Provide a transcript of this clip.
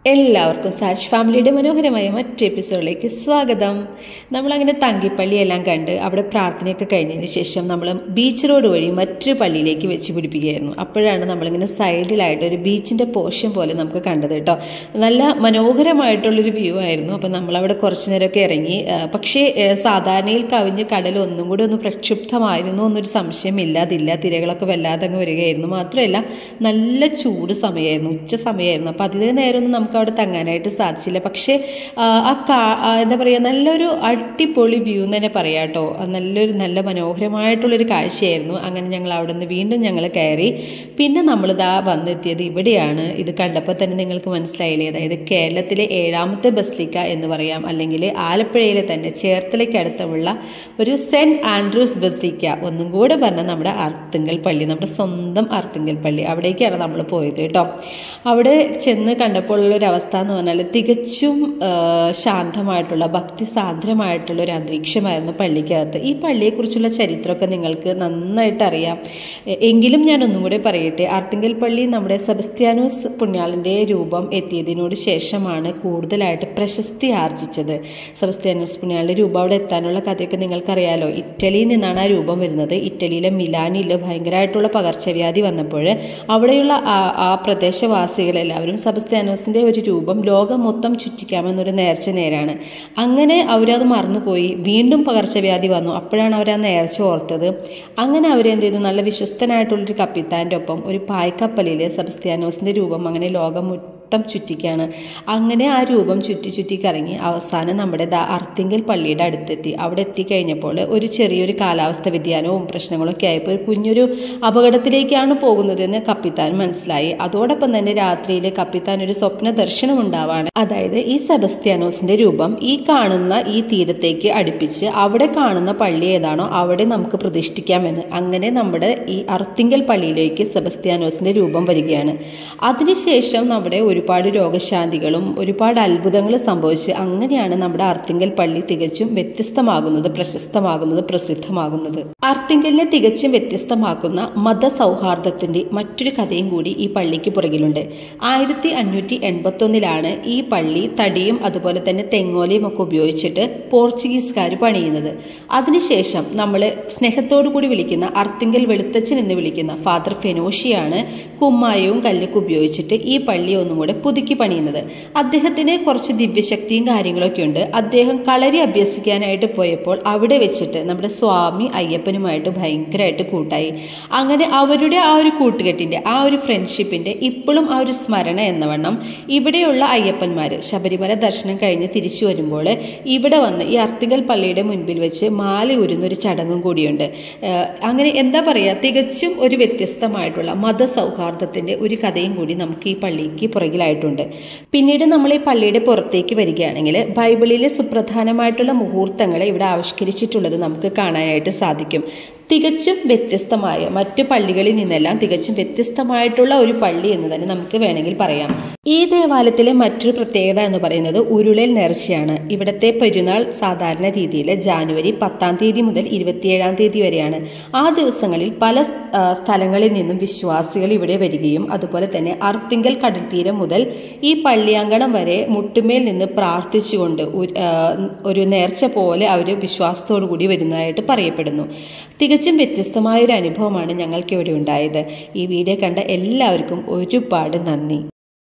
എല്ലാവർക്കും സാജ് ഫാമിലിയുടെ മനോഹരമായ മറ്റു എപ്പിസോഡിലേക്ക് സ്വാഗതം നമ്മളങ്ങനെ തങ്കിപ്പള്ളിയെല്ലാം കണ്ട് അവിടെ പ്രാർത്ഥനയൊക്കെ കഴിഞ്ഞതിന് ശേഷം നമ്മൾ ബീച്ച് റോഡ് വഴി മറ്റൊരു പള്ളിയിലേക്ക് വെച്ച് പിടിപ്പിക്കുകയായിരുന്നു അപ്പോഴാണ് നമ്മളിങ്ങനെ സൈഡിലായിട്ട് ഒരു ബീച്ചിൻ്റെ പോർഷൻ പോലെ നമുക്ക് കണ്ടത് കേട്ടോ നല്ല മനോഹരമായിട്ടുള്ളൊരു വ്യൂ ആയിരുന്നു അപ്പോൾ നമ്മളവിടെ കുറച്ച് നേരമൊക്കെ ഇറങ്ങി ആ, പക്ഷേ ആ, സാധാരണയിൽ കവിഞ്ഞ് കടൽ ഒന്നും കൂടി ഒന്ന് പ്രക്ഷുബ്ധമായിരുന്നു എന്നൊരു സംശയമില്ലാതില്ല തിരകളൊക്കെ വല്ലാതെ അങ്ങ് വരികയായിരുന്നു മാത്രമല്ല നല്ല ചൂട് സമയമായിരുന്നു ഉച്ച സമയമായിരുന്നു അപ്പോൾ അതിന് നേരമൊന്നും നമുക്ക് അവിടെ തങ്ങാനായിട്ട് സാധിച്ചില്ല പക്ഷേ ആ, ആ കാ ആ, എന്താ പറയുക നല്ലൊരു അടിപൊളി വ്യൂ എന്ന് തന്നെ പറയാം കേട്ടോ അത് നല്ലൊരു നല്ല മനോഹരമായിട്ടുള്ളൊരു കാഴ്ചയായിരുന്നു അങ്ങനെ ഞങ്ങൾ അവിടെ നിന്ന് വീണ്ടും ഞങ്ങൾ കയറി പിന്നെ നമ്മളിതാ വന്നെത്തിയത് ഇവിടെയാണ് ഇത് കണ്ടപ്പോൾ തന്നെ നിങ്ങൾക്ക് മനസ്സിലായില്ലേ അതായത് കേരളത്തിലെ ഏഴാമത്തെ ബസ്ലിക്ക എന്ന് പറയാം അല്ലെങ്കിൽ ആലപ്പുഴയിലെ തന്നെ ചേർത്തലയ്ക്കടുത്തുള്ള ഒരു സെൻറ്റ് ആൻഡ്രൂസ് ബസ്ലിക്ക ഒന്നും കൂടെ പറഞ്ഞാൽ നമ്മുടെ അർത്തുങ്കൽ പള്ളി നമ്മുടെ സ്വന്തം അർത്തുങ്കൽ പള്ളി അവിടേക്കാണ് നമ്മൾ പോയത് കേട്ടോ അവിടെ ചെന്ന് കണ്ടപ്പോൾ ഉള്ള ഒരു അവസ്ഥ എന്ന് പറഞ്ഞാൽ തികച്ചും ആ, ശാന്തമായിട്ടുള്ള ഭക്തി സാന്ദ്രമായിട്ടുള്ള ഒരു അന്തരീക്ഷമായിരുന്നു പള്ളിക്കകത്ത് ഈ പള്ളിയെക്കുറിച്ചുള്ള ചരിത്രമൊക്കെ നിങ്ങൾക്ക് നന്നായിട്ട് അറിയാം എ- എങ്കിലും ഞാൻ ഒന്നും കൂടെ പറയട്ടെ ആർത്തിങ്കൽ പള്ളി നമ്മുടെ സെബസ്ത്യാനോസ് പുണ്യാളൻ്റെ രൂപം എത്തിയതിനോട് ശേഷമാണ് കൂടുതലായിട്ട് പ്രശസ്തി ആർജിച്ചത് സെബസ്ത്യാനോസ് പുണ്യാളൻ്റെ രൂപം അവിടെ എത്താനുള്ള കഥയൊക്കെ നിങ്ങൾക്കറിയാലോ ഇറ്റലിയിൽ നിന്നാണ് ആ രൂപം വരുന്നത് ഇറ്റലിയിലെ മിലാനിൽ ഭയങ്കരമായിട്ടുള്ള പകർച്ചവ്യാധി വന്നപ്പോൾ അവിടെയുള്ള ആ ആ പ്രദേശവാസികളെല്ലാവരും സെബസ്ത്യാനോസിൻ്റെ ഒരു രൂപം ലോകം മൊത്തം ചുറ്റിക്കാമെന്നൊരു നേർച്ച നേരാണ് അങ്ങനെ അവരത് മറന്നുപോയി വീണ്ടും പകർച്ചവ്യാധി വന്നു അപ്പോഴാണ് അവർ ആ നേർച്ച ഓർത്തത് അങ്ങനെ അവരെന്ത് ചെയ്തു നല്ല വിശ്വസ്തനായിട്ടുള്ളൊരു കപ്പിത്താൻ്റെ ഒപ്പം ഒരു പായ്ക്കപ്പലിൽ സെബസ്ത്യാനോസിൻ്റെ രൂപം അങ്ങനെ ലോകം മൊത്തം ചുറ്റിക്കാണ് അങ്ങനെ ആ രൂപം ചുറ്റി ചുറ്റി കറങ്ങി അവസാനം നമ്മുടെ ദാ അർത്തിങ്കൽ പള്ളിയുടെ അടുത്തെത്തി അവിടെ എത്തിക്കഴിഞ്ഞപ്പോൾ ഒരു ചെറിയൊരു കാലാവസ്ഥ വ്യതിയാനവും പ്രശ്നങ്ങളൊക്കെ ആയപ്പോൾ ഒരു കുഞ്ഞൊരു അപകടത്തിലേക്കാണ് പോകുന്നതെന്ന് കപ്പിത്താൻ മനസ്സിലായി അതോടൊപ്പം തന്നെ രാത്രിയിൽ കപ്പിത്താൻ ഒരു സ്വപ്ന ദർശനം ഉണ്ടാവാണ് അതായത് ഈ സെബസ്ത്യാനോസിന്റെ രൂപം ഈ കാണുന്ന ഈ തീരത്തേക്ക് അടുപ്പിച്ച് അവിടെ കാണുന്ന പള്ളി ഏതാണോ അവിടെ നമുക്ക് പ്രതിഷ്ഠിക്കാമെന്ന് അങ്ങനെ നമ്മുടെ ഈ അർത്തിങ്കൽ പള്ളിയിലേക്ക് സെബസ്ത്യാനോസിന്റെ രൂപം വരികയാണ് അതിനുശേഷം നമ്മുടെ ഒരുപാട് രോഗശാന്തികളും ഒരുപാട് അത്ഭുതങ്ങൾ സംഭവിച്ച് അങ്ങനെയാണ് നമ്മുടെ അർത്തിങ്കൽ പള്ളി തികച്ചും വ്യത്യസ്തമാകുന്നത് പ്രശസ്തമാകുന്നത് പ്രസിദ്ധമാകുന്നത് അർത്തിങ്കലിനെ തികച്ചും വ്യത്യസ്തമാക്കുന്ന മതസൗഹാർദ്ദത്തിന്റെ മറ്റൊരു കഥയും കൂടി ഈ പള്ളിക്ക് പുറകിലുണ്ട് ആയിരത്തി അഞ്ഞൂറ്റി എൺപത്തൊന്നിലാണ് ഈ പള്ളി തടിയും അതുപോലെ തന്നെ തെങ്ങോലയും ഒക്കെ ഉപയോഗിച്ചിട്ട് പോർച്ചുഗീസുകാർ പണിയുന്നത് അതിനുശേഷം നമ്മൾ സ്നേഹത്തോടു കൂടി വിളിക്കുന്ന അർത്തിങ്കൽ വെളുത്തച്ഛൻ എന്ന് വിളിക്കുന്ന ഫാദർ ഫെനോഷിയാണ് കുമ്മായവും കല്ലൊക്കെ ഉപയോഗിച്ചിട്ട് ഈ പള്ളി ഒന്നും കൂടെ പുതുക്കി പണിയുന്നത് അദ്ദേഹത്തിന് കുറച്ച് ദിവ്യശക്തിയും കാര്യങ്ങളൊക്കെ ഉണ്ട് അദ്ദേഹം കളരി അഭ്യസിക്കാനായിട്ട് പോയപ്പോൾ അവിടെ വെച്ചിട്ട് നമ്മുടെ സ്വാമി അയ്യപ്പനുമായിട്ട് ഭയങ്കരമായിട്ട് കൂട്ടായി അങ്ങനെ അവരുടെ ആ ഒരു കൂട്ടുകെട്ടിൻ്റെ ആ ഒരു ഫ്രണ്ട്ഷിപ്പിൻ്റെ ഇപ്പോഴും ആ ഒരു സ്മരണ എന്നവണ്ണം ഇവിടെയുള്ള അയ്യപ്പന്മാർ ശബരിമല ദർശനം കഴിഞ്ഞ് തിരിച്ചു വരുമ്പോൾ ഇവിടെ വന്ന് ഈ അർത്തികൽ പള്ളിയുടെ മുൻപിൽ വെച്ച് മാല ഉരുന്നൊരു ചടങ്ങും കൂടിയുണ്ട് ഏഹ് അങ്ങനെ എന്താ പറയുക തികച്ചും ഒരു വ്യത്യസ്തമായിട്ടുള്ള മതസൗഹാർദ്ദത്തിൻ്റെ ഒരു കഥയും കൂടി നമുക്ക് ഈ പള്ളിക്ക് പുറകിലായിട്ടുണ്ട് പിന്നീട് നമ്മൾ ഈ പള്ളിയുടെ പുറത്തേക്ക് വരികയാണെങ്കിൽ ബൈബിളിലെ സുപ്രധാനമായിട്ടുള്ള മുഹൂർത്തങ്ങളെ ഇവിടെ ആവിഷ്കരിച്ചിട്ടുള്ളത് നമുക്ക് കാണാനായിട്ട് സാധിക്കും തികച്ചും വ്യത്യസ്തമായ മറ്റു പള്ളികളിൽ നിന്നെല്ലാം തികച്ചും വ്യത്യസ്തമായിട്ടുള്ള ഒരു പള്ളി എന്ന് തന്നെ നമുക്ക് വേണമെങ്കിൽ പറയാം ഈ ദേവാലയത്തിലെ മറ്റൊരു പ്രത്യേകത എന്ന് പറയുന്നത് ഉരുളൽ നേർച്ചയാണ് ഇവിടുത്തെ പെരുന്നാൾ സാധാരണ രീതിയിൽ ജാനുവരി പത്താം തീയതി മുതൽ ഇരുപത്തിയേഴാം തീയതി വരെയാണ് ആ ദിവസങ്ങളിൽ പല സ്- ആ, സ്ഥലങ്ങളിൽ നിന്നും വിശ്വാസികൾ ഇവിടെ വരികയും അതുപോലെ തന്നെ അർത്തിങ്കൽ കടൽ തീരം മുതൽ ഈ പള്ളിയാങ്കണം വരെ മുട്ടുമേൽ നിന്ന് പ്രാർത്ഥിച്ചുകൊണ്ട് ഒരു- ആ, ഒരു നേർച്ച പോലെ അവർ വിശ്വാസത്തോടു കൂടി വരുന്നതായിട്ട് പറയപ്പെടുന്നു തികച്ചും വ്യത്യസ്തമായ ഒരു അനുഭവമാണ് ഞങ്ങൾക്ക് ഇവിടെ ഉണ്ടായത് ഈ വീഡിയോ കണ്ട എല്ലാവർക്കും ഒരുപാട് നന്ദി